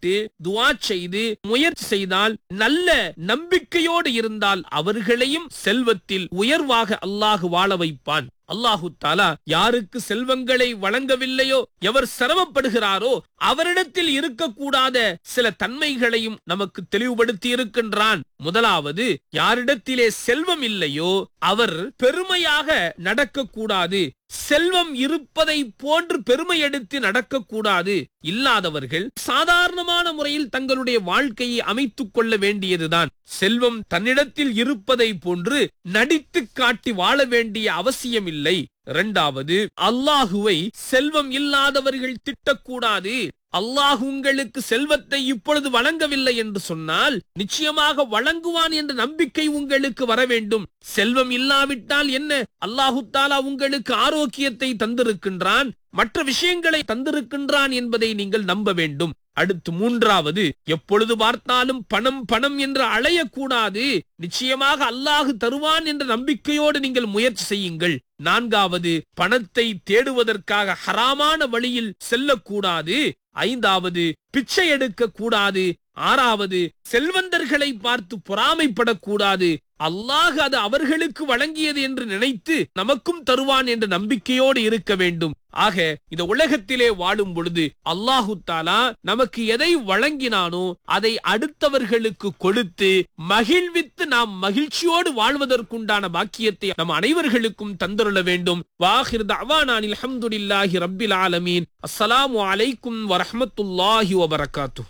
கேட்டு துஆ செய்து முயற்சி செய்தால் நல்ல நம்பிக்கையோடு இருந்தால் அவர்களையும் செல்வத்தில் உயர்வாக அல்லாஹ் வாழ வைப்பான் அல்லாஹு தாலா யாருக்கு செல்வங்களை வழங்கவில்லையோ எவர் சிரமப்படுகிறாரோ அவரிடத்தில் இருக்கக்கூடாத சில தன்மைகளையும் நமக்கு தெளிவுபடுத்தி இருக்கின்றான் முதலாவது யாரிடத்திலே செல்வம் இல்லையோ அவர் பெருமையாக நடக்கக்கூடாது செல்வம் இருப்பதை போன்று பெருமை எடுத்து நடக்கக்கூடாது இல்லாதவர்கள் சாதாரணமான முறையில் தங்களுடைய வாழ்க்கையை அமைத்துக் கொள்ள வேண்டியதுதான் செல்வம் தன்னிடத்தில் இருப்பதை போன்று நடித்து காட்டி வாழ வேண்டிய அவசியம் இல்லை இரண்டாவது அல்லாஹுவை செல்வம் இல்லாதவர்கள் திட்டக்கூடாது அல்லாஹ் உங்களுக்கு செல்வத்தை இப்பொழுது வழங்கவில்லை என்று சொன்னால் நிச்சயமாக வழங்குவான் என்ற நம்பிக்கை உங்களுக்கு வர வேண்டும் செல்வம் இல்லாவிட்டால் என்ன அல்லாஹு தாலா உங்களுக்கு ஆரோக்கியத்தை தந்திருக்கின்றான் மற்ற விஷயங்களை தந்திருக்கின்றான் என்பதை நீங்கள் நம்ப வேண்டும் அடுத்து மூன்றாவது எப்பொழுது பார்த்தாலும் பணம் பணம் என்று அலையக்கூடாது நிச்சயமாக அல்லாஹு தருவான் என்ற நம்பிக்கையோடு நீங்கள் முயற்சி செய்யுங்கள் நான்காவது பணத்தை தேடுவதற்காக ஹராமான வழியில் செல்லக்கூடாது ஐந்தாவது பிச்சை எடுக்க கூடாது ஆறாவது செல்வந்தர்களை பார்த்து பொறாமைப்படக்கூடாது அல்லாஹ் அது அவர்களுக்கு வழங்கியது என்று நினைத்து நமக்கும் தருவான் என்ற நம்பிக்கையோடு இருக்க வேண்டும் ஆக இந்த உலகத்திலே வாழும் பொழுது அல்லாஹு தாலா நமக்கு எதை வழங்கினானோ அதை அடுத்தவர்களுக்கு கொடுத்து மகிழ்வித்து நாம் மகிழ்ச்சியோடு வாழ்வதற்குண்டான பாக்கியத்தை நம் அனைவர்களுக்கும் தந்தருள வேண்டும் வாஹிர் தவானானில் அல்ஹம்துலில்லாஹி ரப்பில் ஆலமீன் அஸ்ஸலாமு அலைக்கும் வரஹ்மத்துல்லாஹி வபரகாத்துஹ்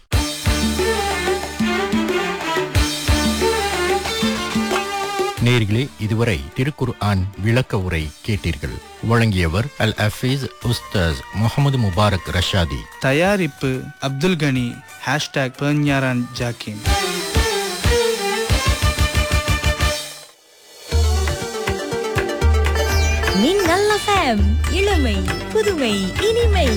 நேர்களே இதுவரை திருக்குர் ஆன் விளக்க உரை கேட்டீர்கள் வழங்கியவர் அல் அஃபீஸ் உஸ்தாஸ் முகமது முபாரக் ரஷாதி தயாரிப்பு அப்துல் கனி ஹேஷ்டாக் பெர்ஞாரான் ஜாக்கின் மின்னல் எஃப்எம் இளமை புதுமை இனிமை